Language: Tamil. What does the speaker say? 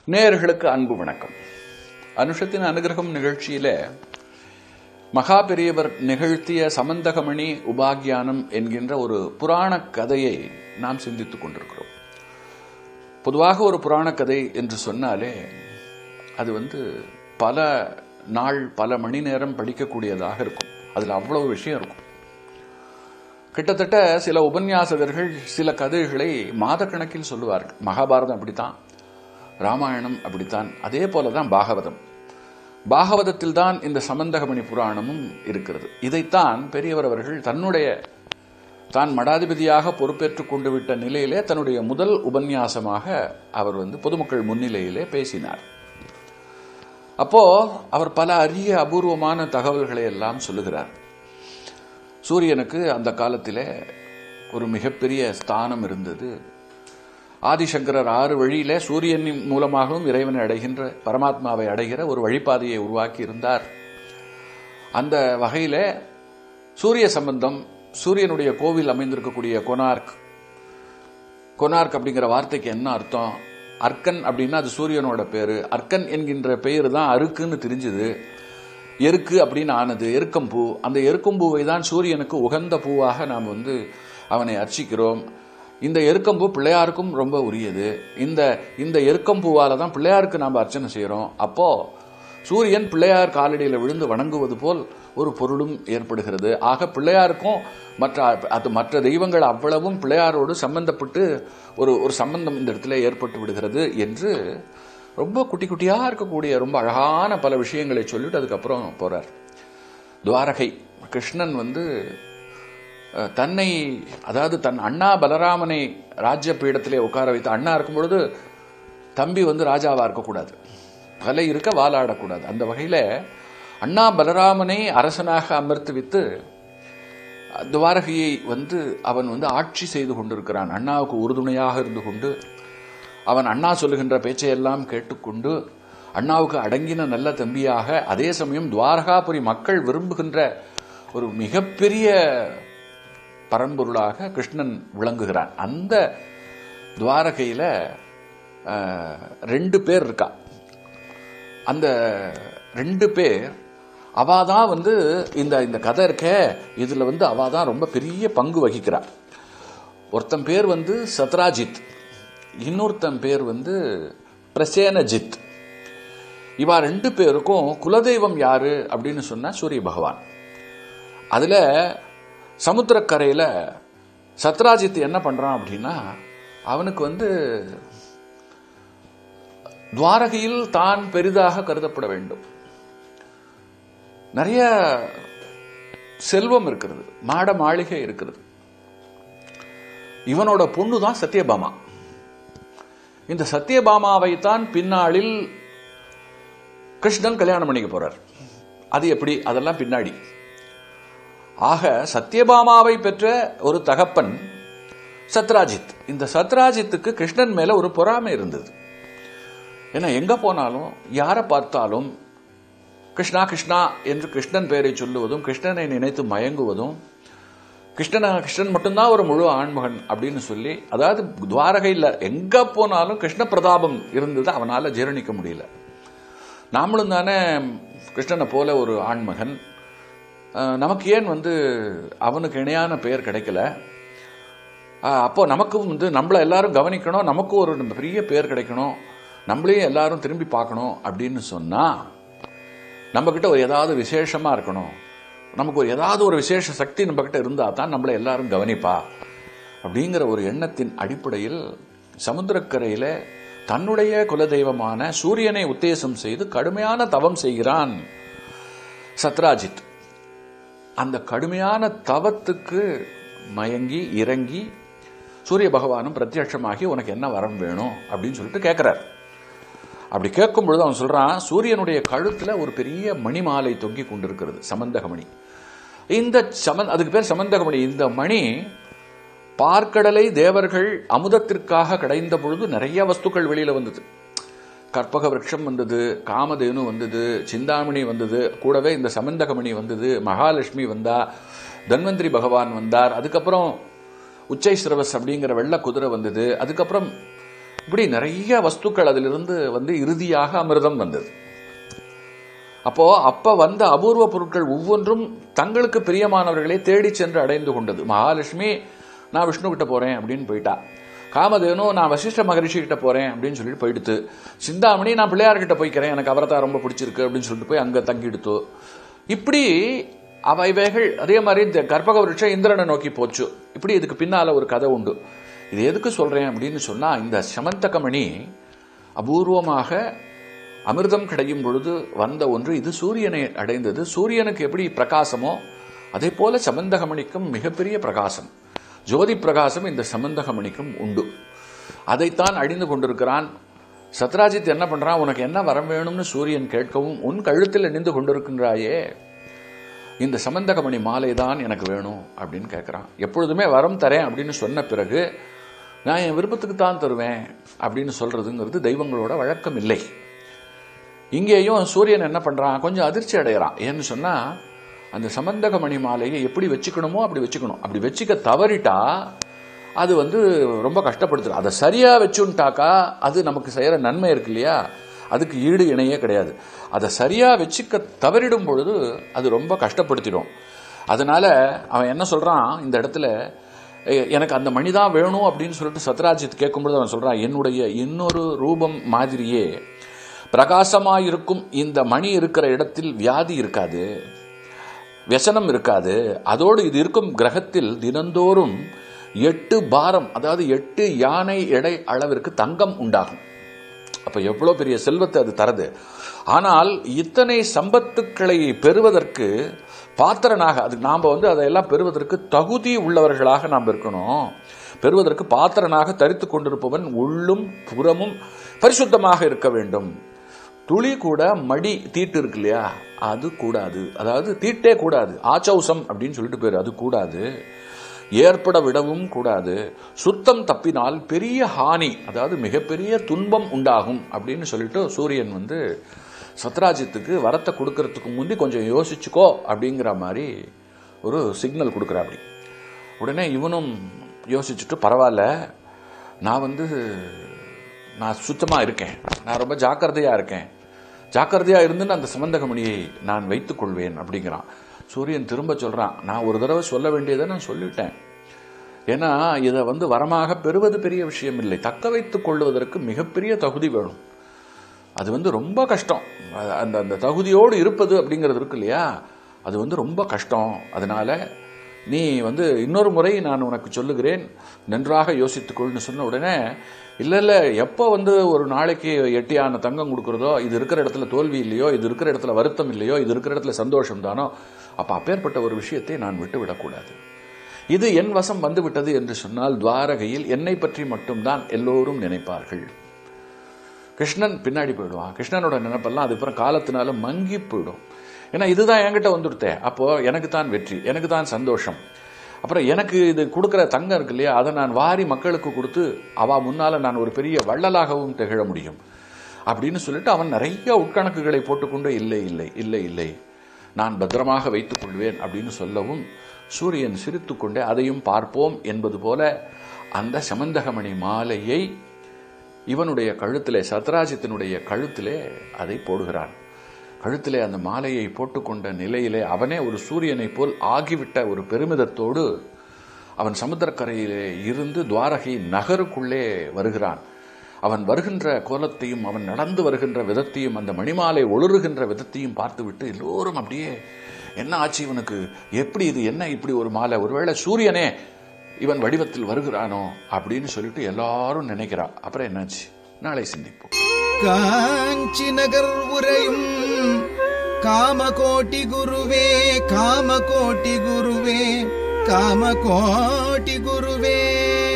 நேயர்களுக்கு அன்பு வணக்கம் அனுஷத்தின் அனுகிரகம் நிகழ்ச்சியில மகா பெரியவர் நிகழ்த்திய சமந்தகமணி உபாகியானம் என்கின்ற ஒரு புராண கதையை நாம் சிந்தித்துக் கொண்டிருக்கிறோம் பொதுவாக ஒரு புராண கதை என்று சொன்னாலே அது வந்து பல நாள் பல மணி நேரம் படிக்கக்கூடியதாக இருக்கும் அதில் அவ்வளவு விஷயம் இருக்கும் கிட்டத்தட்ட சில உபன்யாசகர்கள் சில கதைகளை மாதக்கணக்கில் சொல்லுவார்கள் மகாபாரதம் அப்படித்தான் ராமாயணம் அப்படித்தான் அதே போல தான் பாகவதம் பாகவதத்தில் தான் இந்த சமந்தகமணி புராணமும் இருக்கிறது இதைத்தான் பெரியவர் அவர்கள் தன்னுடைய தான் மடாதிபதியாக பொறுப்பேற்றுக் கொண்டு விட்ட நிலையிலே தன்னுடைய முதல் உபன்யாசமாக அவர் வந்து பொதுமக்கள் முன்னிலையிலே பேசினார் அப்போ அவர் பல அரிய அபூர்வமான தகவல்களை எல்லாம் சொல்லுகிறார் சூரியனுக்கு அந்த காலத்திலே ஒரு மிகப்பெரிய ஸ்தானம் இருந்தது ஆதிசங்கரர் ஆறு வழியில சூரியனின் மூலமாகவும் இறைவனை அடைகின்ற பரமாத்மாவை அடைகிற ஒரு வழிபாதையை உருவாக்கி இருந்தார் அந்த வகையில சூரிய சம்பந்தம் சூரியனுடைய கோவில் அமைந்திருக்கக்கூடிய கொனார்க் கொனார்க் அப்படிங்கிற வார்த்தைக்கு என்ன அர்த்தம் அர்க்கன் அப்படின்னா அது சூரியனோட பேரு அர்க்கன் என்கின்ற பெயர் தான் அருக்குன்னு தெரிஞ்சுது எருக்கு அப்படின்னு ஆனது எருக்கம்பூ அந்த எருக்கம்பூவை தான் சூரியனுக்கு உகந்த பூவாக நாம் வந்து அவனை அர்ச்சிக்கிறோம் இந்த எருக்கம்பூ பிள்ளையாருக்கும் ரொம்ப உரியது இந்த இந்த எருக்கம்பூவால தான் பிள்ளையாருக்கு நாம் அர்ச்சனை செய்கிறோம் அப்போ சூரியன் பிள்ளையார் காலடியில் விழுந்து வணங்குவது போல் ஒரு பொருளும் ஏற்படுகிறது ஆக பிள்ளையாருக்கும் மற்ற அது மற்ற தெய்வங்கள் அவ்வளவும் பிள்ளையாரோடு சம்பந்தப்பட்டு ஒரு ஒரு சம்பந்தம் இந்த இடத்துல ஏற்பட்டு விடுகிறது என்று ரொம்ப குட்டி குட்டியா இருக்கக்கூடிய ரொம்ப அழகான பல விஷயங்களை சொல்லிட்டு அதுக்கப்புறம் போறார் துவாரகை கிருஷ்ணன் வந்து தன்னை அதாவது தன் அண்ணா பலராமனை ராஜ்ய பீடத்திலே உட்கார வைத்து அண்ணா இருக்கும் பொழுது தம்பி வந்து ராஜாவா இருக்கக்கூடாது தலை இருக்க வாலாடக்கூடாது அந்த வகையில அண்ணா பலராமனை அரசனாக அமர்த்து வித்து துவாரகையை வந்து அவன் வந்து ஆட்சி செய்து கொண்டிருக்கிறான் அண்ணாவுக்கு உறுதுணையாக இருந்து கொண்டு அவன் அண்ணா சொல்லுகின்ற பேச்சையெல்லாம் கேட்டுக்கொண்டு அண்ணாவுக்கு அடங்கின நல்ல தம்பியாக அதே சமயம் துவாரகாபுரி மக்கள் விரும்புகின்ற ஒரு மிகப்பெரிய பரம்பொருளாக கிருஷ்ணன் விளங்குகிறான் அந்த துவாரகையில ரெண்டு பேர் இருக்கா அந்த ரெண்டு பேர் அவாதான் வந்து இந்த இந்த கதை இருக்க இதுல வந்து அவாதான் ரொம்ப பெரிய பங்கு வகிக்கிறா ஒருத்தன் பேர் வந்து சத்ராஜித் இன்னொருத்தன் பேர் வந்து பிரசேனஜித் இவா ரெண்டு பேருக்கும் குலதெய்வம் யாரு அப்படின்னு சொன்னா சூரிய பகவான் அதுல சமுத்திரக்கரையில சத்ராஜித் என்ன பண்றான் அப்படின்னா அவனுக்கு வந்து துவாரகையில் தான் பெரிதாக கருதப்பட வேண்டும் நிறைய செல்வம் இருக்கிறது மாட மாளிகை இருக்கிறது இவனோட பொண்ணு தான் சத்யபாமா இந்த சத்யபாமாவை தான் பின்னாளில் கிருஷ்ணன் கல்யாணம் பண்ணிக்க போறார் அது எப்படி அதெல்லாம் பின்னாடி ஆக சத்யபாமாவை பெற்ற ஒரு தகப்பன் சத்ராஜித் இந்த சத்ராஜித்துக்கு கிருஷ்ணன் மேல ஒரு பொறாமை இருந்தது ஏன்னா எங்க போனாலும் யாரை பார்த்தாலும் கிருஷ்ணா கிருஷ்ணா என்று கிருஷ்ணன் பெயரை சொல்லுவதும் கிருஷ்ணனை நினைத்து மயங்குவதும் கிருஷ்ணன் கிருஷ்ணன் மட்டும்தான் ஒரு முழு ஆண்மகன் அப்படின்னு சொல்லி அதாவது துவாரகையில் எங்க போனாலும் கிருஷ்ண பிரதாபம் இருந்தது அவனால ஜீரணிக்க முடியல நாமளும் தானே கிருஷ்ணனை போல ஒரு ஆண்மகன் நமக்கு ஏன் வந்து அவனுக்கு இணையான பெயர் கிடைக்கல அப்போ நமக்கும் வந்து நம்மளை எல்லாரும் கவனிக்கணும் நமக்கும் ஒரு பெரிய பேர் கிடைக்கணும் நம்மளையும் எல்லாரும் திரும்பி பார்க்கணும் அப்படின்னு சொன்னா நம்ம கிட்ட ஒரு ஏதாவது விசேஷமா இருக்கணும் நமக்கு ஒரு ஏதாவது ஒரு விசேஷ சக்தி நம்ம கிட்ட இருந்தா தான் நம்மளை எல்லாரும் கவனிப்பா அப்படிங்கிற ஒரு எண்ணத்தின் அடிப்படையில் சமுத்திரக்கரையில தன்னுடைய குலதெய்வமான சூரியனை உத்தேசம் செய்து கடுமையான தவம் செய்கிறான் சத்ராஜித் அந்த கடுமையான தவத்துக்கு மயங்கி இறங்கி சூரிய பகவானும் பிரத்யட்சமாகி உனக்கு என்ன வரம் வேணும் அப்படின்னு சொல்லிட்டு கேட்கிறார் அப்படி கேட்கும் பொழுது அவன் சொல்றான் சூரியனுடைய கழுத்துல ஒரு பெரிய மணிமாலை தொங்கி கொண்டிருக்கிறது சமந்தகமணி இந்த சமன் அதுக்கு பேர் சமந்தகமணி இந்த மணி பார்க்கடலை தேவர்கள் அமுதத்திற்காக கடைந்த பொழுது நிறைய வஸ்துக்கள் வெளியில வந்தது கற்பக விரக்ஷம் வந்தது காமதேனு வந்தது சிந்தாமணி வந்தது கூடவே இந்த சமந்தகமணி வந்தது மகாலட்சுமி வந்தா தன்வந்திரி பகவான் வந்தார் அதுக்கப்புறம் உச்சை சிரவஸ் அப்படிங்கிற வெள்ள குதிரை வந்தது அதுக்கப்புறம் இப்படி நிறைய வஸ்துக்கள் அதிலிருந்து வந்து இறுதியாக அமிர்தம் வந்தது அப்போ அப்ப வந்த அபூர்வ பொருட்கள் ஒவ்வொன்றும் தங்களுக்கு பிரியமானவர்களை தேடி சென்று அடைந்து கொண்டது மகாலட்சுமி நான் விஷ்ணு கிட்ட போறேன் அப்படின்னு போயிட்டா காமதேனு நான் வசிஷ்ட மகரிஷி கிட்ட போறேன் அப்படின்னு சொல்லிட்டு போயிடுத்து சிந்தாமணி நான் பிள்ளையார்கிட்ட போய்க்கிறேன் எனக்கு அவரை தான் ரொம்ப பிடிச்சிருக்கு அப்படின்னு சொல்லிட்டு போய் அங்க தங்கிடுத்து இப்படி அவ இவைகள் அதே மாதிரி இந்த கற்பக விருட்சம் இந்திரனை நோக்கி போச்சு இப்படி இதுக்கு பின்னால ஒரு கதை உண்டு இது எதுக்கு சொல்றேன் அப்படின்னு சொன்னா இந்த சமந்தகமணி அபூர்வமாக அமிர்தம் கிடையும் பொழுது வந்த ஒன்று இது சூரியனை அடைந்தது சூரியனுக்கு எப்படி பிரகாசமோ அதே போல சமந்தகமணிக்கும் மிகப்பெரிய பிரகாசம் ஜோதி பிரகாசம் இந்த சமந்தகமணிக்கும் உண்டு அதைத்தான் அழிந்து கொண்டிருக்கிறான் சத்ராஜித் என்ன பண்றான் உனக்கு என்ன வரம் வேணும்னு சூரியன் கேட்கவும் உன் கழுத்தில் அணிந்து கொண்டிருக்கின்றாயே இந்த சமந்தகமணி மாலை தான் எனக்கு வேணும் அப்படின்னு கேட்குறான் எப்பொழுதுமே வரம் தரேன் அப்படின்னு சொன்ன பிறகு நான் என் விருப்பத்துக்கு தான் தருவேன் அப்படின்னு சொல்றதுங்கிறது தெய்வங்களோட வழக்கம் இல்லை இங்கேயும் சூரியன் என்ன பண்றான் கொஞ்சம் அதிர்ச்சி அடைகிறான் ஏன்னு சொன்னா அந்த சமந்தகமணி மாலையை எப்படி வச்சுக்கணுமோ அப்படி வச்சுக்கணும் அப்படி வச்சுக்க தவறிட்டா அது வந்து ரொம்ப கஷ்டப்படுத்துடும் அதை சரியா வச்சுட்டாக்கா அது நமக்கு செய்யற நன்மை இருக்கு இல்லையா அதுக்கு ஈடு இணையே கிடையாது அதை சரியா வச்சுக்க தவறிடும் பொழுது அது ரொம்ப கஷ்டப்படுத்திடும் அதனால அவன் என்ன சொல்றான் இந்த இடத்துல "எ- எனக்கு அந்த மணி தான் வேணும் அப்படின்னு சொல்லிட்டு சத்ராஜித் கேட்கும்பொழுது அவன் சொல்றான் என்னுடைய இன்னொரு ரூபம் மாதிரியே பிரகாசமாயிருக்கும் இந்த மணி இருக்கிற இடத்தில் வியாதி இருக்காது व्यசனம் இருக்காது அதோடு இது இருக்கும் கிரகத்தில் தினந்தோறும் எட்டு பாரம் அதாவது எட்டு யானை எடை அளவிற்கு தங்கம் உண்டாகும் அப்ப எவ்வளவு பெரிய செல்வத்தை அது தரது ஆனால் இத்தனை சம்பத்துக்களை பெறுவதற்கு பாத்திரனாக அது நாம வந்து அதையெல்லாம் பெறுவதற்கு தகுதி உள்ளவர்களாக நாம் இருக்கணும் பெறுவதற்கு பாத்திரனாக தரித்து கொண்டிருப்பவன் உள்ளும் புறமும் பரிசுத்தமாக இருக்க வேண்டும் துளி கூட மடி தீட்டு இருக்கு இல்லையா அது கூடாது அதாவது தீட்டே கூடாது ஆச்சௌசம் அப்படின்னு சொல்லிட்டு பேரு அது கூடாது ஏற்பட விடவும் கூடாது சுத்தம் தப்பினால் பெரிய ஹானி அதாவது மிகப்பெரிய துன்பம் உண்டாகும் அப்படின்னு சொல்லிட்டு சூரியன் வந்து சத்ராஜித்துக்கு வரத்தை கொடுக்கறதுக்கு முந்தி கொஞ்சம் யோசிச்சுக்கோ அப்படிங்கிற மாதிரி ஒரு சிக்னல் கொடுக்குறா அப்படி உடனே இவனும் யோசிச்சுட்டு பரவாயில்ல நான் வந்து நான் சுத்தமா இருக்கேன் நான் ரொம்ப ஜாக்கிரதையா இருக்கேன் ஜாக்கிரதையா இருந்து அந்த சம்பந்தகமணியை நான் வைத்துக் கொள்வேன் அப்படிங்கிறான் சூரியன் திரும்ப சொல்றான் நான் ஒரு தடவை சொல்ல வேண்டியதை நான் சொல்லிட்டேன் ஏன்னா இதை வந்து வரமாக பெறுவது பெரிய விஷயம் இல்லை தக்க வைத்துக் கொள்வதற்கு மிகப்பெரிய தகுதி வேணும் அது வந்து ரொம்ப கஷ்டம் அ- அந்த அந்த தகுதியோடு இருப்பது அப்படிங்கிறது இருக்கு இல்லையா அது வந்து ரொம்ப கஷ்டம் அதனால நீ வந்து இன்னொரு முறை நான் உனக்கு சொல்லுகிறேன் நன்றாக யோசித்துக்கொள்னு சொன்ன உடனே இல்லை இல்லை எப்போ வந்து ஒரு நாளைக்கு எட்டியான தங்கம் கொடுக்குறதோ இது இருக்கிற இடத்துல தோல்வி இல்லையோ இது இருக்கிற இடத்துல வருத்தம் இல்லையோ இது இருக்கிற இடத்துல சந்தோஷம் தானோ அப்போ அப்பேற்பட்ட ஒரு விஷயத்தை நான் விட்டு விடக்கூடாது இது என் வசம் வந்து விட்டது என்று சொன்னால் துவாரகையில் என்னை பற்றி மட்டும்தான் எல்லோரும் நினைப்பார்கள் கிருஷ்ணன் பின்னாடி போயிடுவான் கிருஷ்ணனோட நினைப்பெல்லாம் அதுக்கப்புறம் காலத்தினால மங்கி போயிடும் ஏன்னா இதுதான் என்கிட்ட வந்துடுத்தே அப்போ எனக்கு தான் வெற்றி எனக்கு தான் சந்தோஷம் அப்புறம் எனக்கு இது கொடுக்குற தங்கம் இருக்கு இல்லையா அதை நான் வாரி மக்களுக்கு கொடுத்து அவ முன்னால நான் ஒரு பெரிய வள்ளலாகவும் திகழ முடியும் அப்படின்னு சொல்லிட்டு அவன் நிறைய உட்கணக்குகளை போட்டுக்கொண்டு இல்லை இல்லை இல்லை இல்லை நான் பத்திரமாக வைத்துக் கொள்வேன் அப்படின்னு சொல்லவும் சூரியன் சிரித்துக்கொண்டே அதையும் பார்ப்போம் என்பது போல அந்த சமந்தகமணி மாலையை இவனுடைய கழுத்திலே சத்ராஜித்தினுடைய கழுத்திலே அதை போடுகிறான் கழுத்திலே அந்த மாலையை போட்டுக்கொண்ட நிலையிலே அவனே ஒரு சூரியனைப் போல் ஆகிவிட்ட ஒரு பெருமிதத்தோடு அவன் சமுத்திரக்கரையிலே இருந்து துவாரகை நகருக்குள்ளே வருகிறான் அவன் வருகின்ற கோலத்தையும் அவன் நடந்து வருகின்ற விதத்தையும் அந்த மணிமாலை ஒளிருகின்ற விதத்தையும் பார்த்துவிட்டு எல்லோரும் அப்படியே என்ன ஆச்சு இவனுக்கு எப்படி இது என்ன இப்படி ஒரு மாலை ஒருவேளை சூரியனே இவன் வடிவத்தில் வருகிறானோ அப்படின்னு சொல்லிட்டு எல்லாரும் நினைக்கிறா அப்புறம் என்னாச்சு நாளை சிந்திப்போம் காஞ்சி நகர் உரையும் காமகோட்டி குருவே காமகோட்டி குருவே காமகோட்டி குருவே